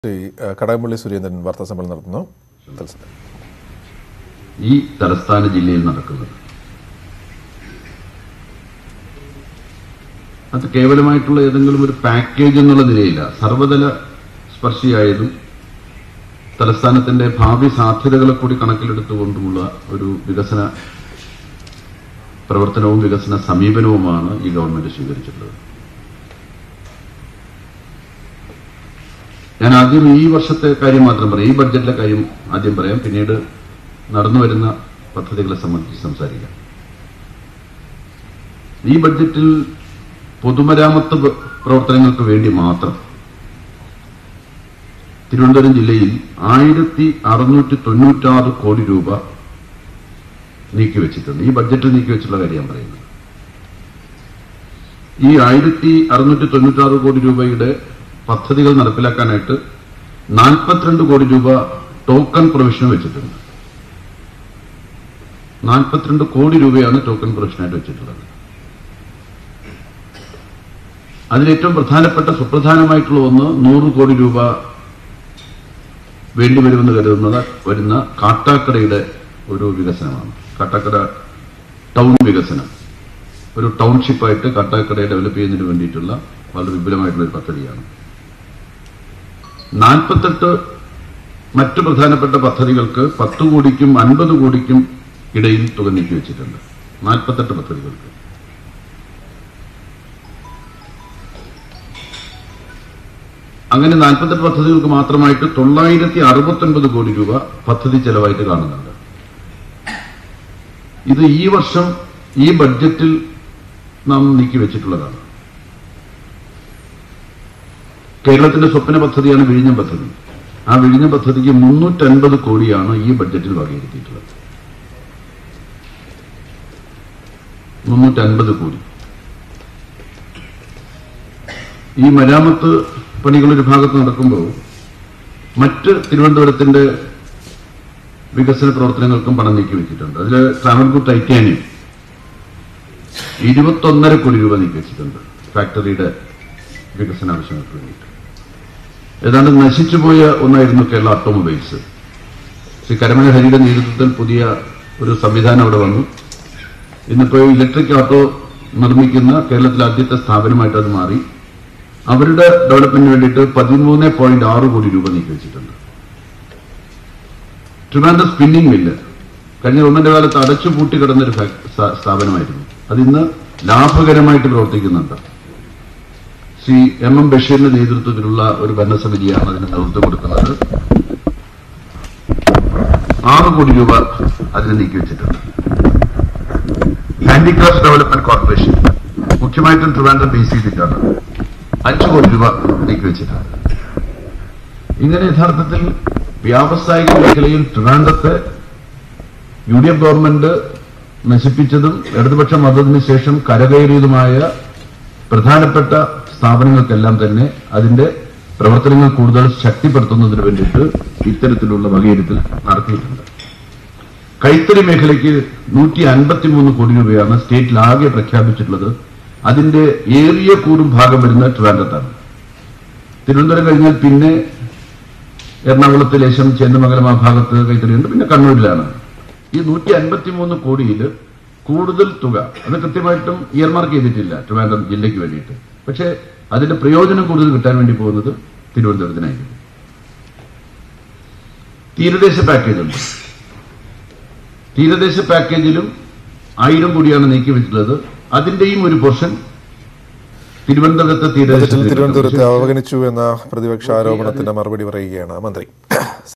ശ്രീ ഏഹ്, കടകംപള്ളി സുരേന്ദ്രൻ വാർത്താ സമ്മേളനം നടത്തുന്നു തത്സമയം. ഈ തലസ്ഥാന ജില്ലയിൽ നടക്കുന്നത് അത് കേവലമായിട്ടുള്ള ഏതെങ്കിലും ഒരു പാക്കേജ് എന്നുള്ള നിലയില്ല സർവതല സ്പർശിയായതും തലസ്ഥാനത്തിന്റെ ഭാവി സാധ്യതകളെ കൂടി കണക്കിലെടുത്തുകൊണ്ടുമുള്ള ഒരു വികസന പ്രവർത്തനവും വികസന സമീപനവുമാണ് ഈ ഗവൺമെന്റ് സ്വീകരിച്ചിട്ടുള്ളത് ഞാൻ ആദ്യം ഈ വർഷത്തെ കാര്യം മാത്രം പറയാം ഈ ബഡ്ജറ്റിലെ കാര്യം ആദ്യം പറയാം പിന്നീട് നടന്നു വരുന്ന പദ്ധതികളെ സംബന്ധിച്ച് സംസാരിക്കാം ഈ ബഡ്ജറ്റിൽ പൊതുമരാമത്ത് പ- പ്രവർത്തനങ്ങൾക്ക് വേണ്ടി മാത്രം തിരുവനന്തപുരം ജില്ലയിൽ ആയിരത്തി അറുന്നൂറ്റി തൊണ്ണൂറ്റാറ് കോടി രൂപ നീക്കിവെച്ചിട്ടുണ്ട് ഈ ബഡ്ജറ്റിൽ നീക്കിവെച്ചുള്ള കാര്യം ഞാൻ പറയുന്നത് ഈ ആയിരത്തി അറുന്നൂറ്റി തൊണ്ണൂറ്റാറ് കോടി രൂപയുടെ പദ്ധതികൾ നടപ്പിലാക്കാനായിട്ട് നാൽപ്പത്തിരണ്ട് കോടി രൂപ ടോക്കൺ പ്രൊവിഷൻ വെച്ചിട്ടുണ്ട് നാൽപ്പത്തിരണ്ട് കോടി രൂപയാണ് ടോക്കൺ പ്രൊവിഷനായിട്ട് വെച്ചിട്ടുള്ളത് അതിലേറ്റവും പ്രധാനപ്പെട്ട സുപ്രധാനമായിട്ടുള്ള ഒന്ന് നൂറ് കോടി രൂപ വേണ്ടിവരുമെന്ന് കരുതുന്നത് വരുന്ന കാട്ടാക്കടയുടെ ഒരു വികസനമാണ് കാട്ടാക്കട ടൗൺ വികസനം ഒരു ടൗൺഷിപ്പായിട്ട് കാട്ടാക്കടയെ ഡെവലപ്പ് ചെയ്യുന്നതിന് വേണ്ടിയിട്ടുള്ള വളരെ വിപുലമായിട്ടുള്ള ഒരു പദ്ധതിയാണ് നാൽപ്പത്തെട്ട് മറ്റു പ്രധാനപ്പെട്ട പദ്ധതികൾക്ക് പത്ത് കോടിക്കും അൻപത് കോടിക്കും ഇടയിൽ തുക നീക്കി വെച്ചിട്ടുണ്ട് നാൽപ്പത്തെട്ട് പദ്ധതികൾക്ക് അങ്ങനെ നാൽപ്പത്തെട്ട് പദ്ധതികൾക്ക് മാത്രമായിട്ട് തൊള്ളായിരത്തി അറുപത്തൊൻപത് കോടി രൂപ പദ്ധതി ചെലവായിട്ട് കാണുന്നുണ്ട് ഇത് ഈ വർഷം ഈ ബഡ്ജറ്റിൽ നാം നീക്കി വെച്ചിട്ടുള്ളതാണ് കേരളത്തിന്റെ സ്വപ്ന പദ്ധതിയാണ് വിഴിഞ്ഞം പദ്ധതി ആ വിഴിഞ്ഞം പദ്ധതിക്ക് മുന്നൂറ്റൻപത് കോടിയാണ് ഈ ബഡ്ജറ്റിൽ വകയിരുത്തിയിട്ടുള്ളത് മുന്നൂറ്റൻപത് കോടി ഈ മരാമത്ത് പണികൾ ഒരു ഭാഗത്ത് നടക്കുമ്പോൾ മറ്റ് തിരുവനന്തപുരത്തിന്റെ വികസന പ്രവർത്തനങ്ങൾക്കും പണം നീക്കി വെച്ചിട്ടുണ്ട് അതിൽ ട്രാവൻകൂർ ടൈറ്റാനിയം ഇരുപത്തൊന്നര കോടി രൂപ നീക്കി വെച്ചിട്ടുണ്ട് ഫാക്ടറിയുടെ വികസന ആവശ്യങ്ങൾക്ക് വേണ്ടിയിട്ട് ഏതാണ്ട് നശിച്ചുപോയ ഒന്നായിരുന്നു കേരള ഓട്ടോമൊബൈൽസ് ശ്രീ കരമന ഹരിയുടെ നേതൃത്വത്തിൽ പുതിയ ഒരു സംവിധാനം അവിടെ വന്നു ഇന്നിപ്പോൾ ഇലക്ട്രിക് ഓട്ടോ നിർമ്മിക്കുന്ന കേരളത്തിലെ ആദ്യത്തെ സ്ഥാപനമായിട്ട് അത് മാറി അവരുടെ ഡെവലപ്മെന്റിന് വേണ്ടിയിട്ട് പതിമൂന്ന് പോയിന്റ് ആറ് കോടി രൂപ നീക്കി വെച്ചിട്ടുണ്ട് ട്രിവാൻഡ്രം സ്പിന്നിംഗ് മില്ല് കഴിഞ്ഞ ഗവൺമെന്റ് കാലത്ത് അടച്ചു പൂട്ടി കിടന്ന ഒരു ഫാക്- സ്ഥാ- സ്ഥാപനമായിരുന്നു അതിന്ന് ലാഭകരമായിട്ട് പ്രവർത്തിക്കുന്നുണ്ട് ശ്രീ എം എം ബഷീറിന്റെ നേതൃത്വത്തിലുള്ള ഒരു ഭരണസമിതിയാണ് അതിന് നേതൃത്വം കൊടുക്കുന്നത് ആറ് കോടി രൂപ അതിന് നീക്കി വെച്ചിട്ടുണ്ട് ഹാൻഡിക്രാഫ്റ്റ് ഡെവലപ്മെന്റ് കോർപ്പറേഷൻ മുഖ്യമായിട്ടും ട്രിവാൻഡ്രം ബേസ് ചെയ്തിട്ടാണ് അഞ്ചു കോടി രൂപ നീക്കി വെച്ചിട്ടുണ്ട് ഇങ്ങനെ യഥാർത്ഥത്തിൽ വ്യാവസായിക മേഖലയിൽ ട്രിവാൻഡ്രത്തെ യു ഡി എഫ് ഗവൺമെന്റ് നശിപ്പിച്ചതും ഇടതുപക്ഷ മതത്തിന് ശേഷം കരകയറിയതുമായ പ്രധാനപ്പെട്ട സ്ഥാപനങ്ങൾക്കെല്ലാം തന്നെ അതിന്റെ പ്രവർത്തനങ്ങൾ കൂടുതൽ ശക്തിപ്പെടുത്തുന്നതിന് വേണ്ടിയിട്ട് ഇത്തരത്തിലുള്ള വകയിരുത്തൽ നടത്തിയിട്ടുണ്ട് കൈത്തറി മേഖലയ്ക്ക് നൂറ്റി അൻപത്തിമൂന്ന് കോടി രൂപയാണ് സ്റ്റേറ്റിലാകെ പ്രഖ്യാപിച്ചിട്ടുള്ളത് അതിന്റെ ഏറിയ കൂടും ഭാഗം വരുന്ന ട്രിവാൻഡ്രത്താണ് തിരുവനന്തപുരം കഴിഞ്ഞാൽ പിന്നെ എറണാകുളത്ത് ലേശം ചേന്നമംഗലം ആ ഭാഗത്ത് കൈത്തറിയുണ്ട് പിന്നെ കണ്ണൂരിലാണ് ഈ നൂറ്റി അൻപത്തിമൂന്ന് കോടിയിൽ കൂടുതൽ തുക അത് കൃത്യമായിട്ടും ഇയർമാർക്ക് ചെയ്തിട്ടില്ല ട്രിവാൻഡ്രം ജില്ലയ്ക്ക് വേണ്ടിയിട്ട് പക്ഷേ അതിന്റെ പ്രയോജനം കൂടുതൽ കിട്ടാൻ വേണ്ടി പോകുന്നത് തിരുവനന്തപുരത്തിനായിരിക്കും തീരദേശ പാക്കേജ് ഉണ്ട് തീരദേശ പാക്കേജിലും ആയിരം കോടിയാണ് നീക്കി വെച്ചിട്ടുള്ളത് അതിന്റെയും ഒരു പോർഷൻ തിരുവനന്തപുരത്തെ ബജറ്റിൽ തീരദേശ തിരുവനന്തപുരത്തെ അവഗണിച്ചു എന്ന പ്രതിപക്ഷ ആരോപണത്തിന്റെ മറുപടി പറയുകയാണ് മന്ത്രി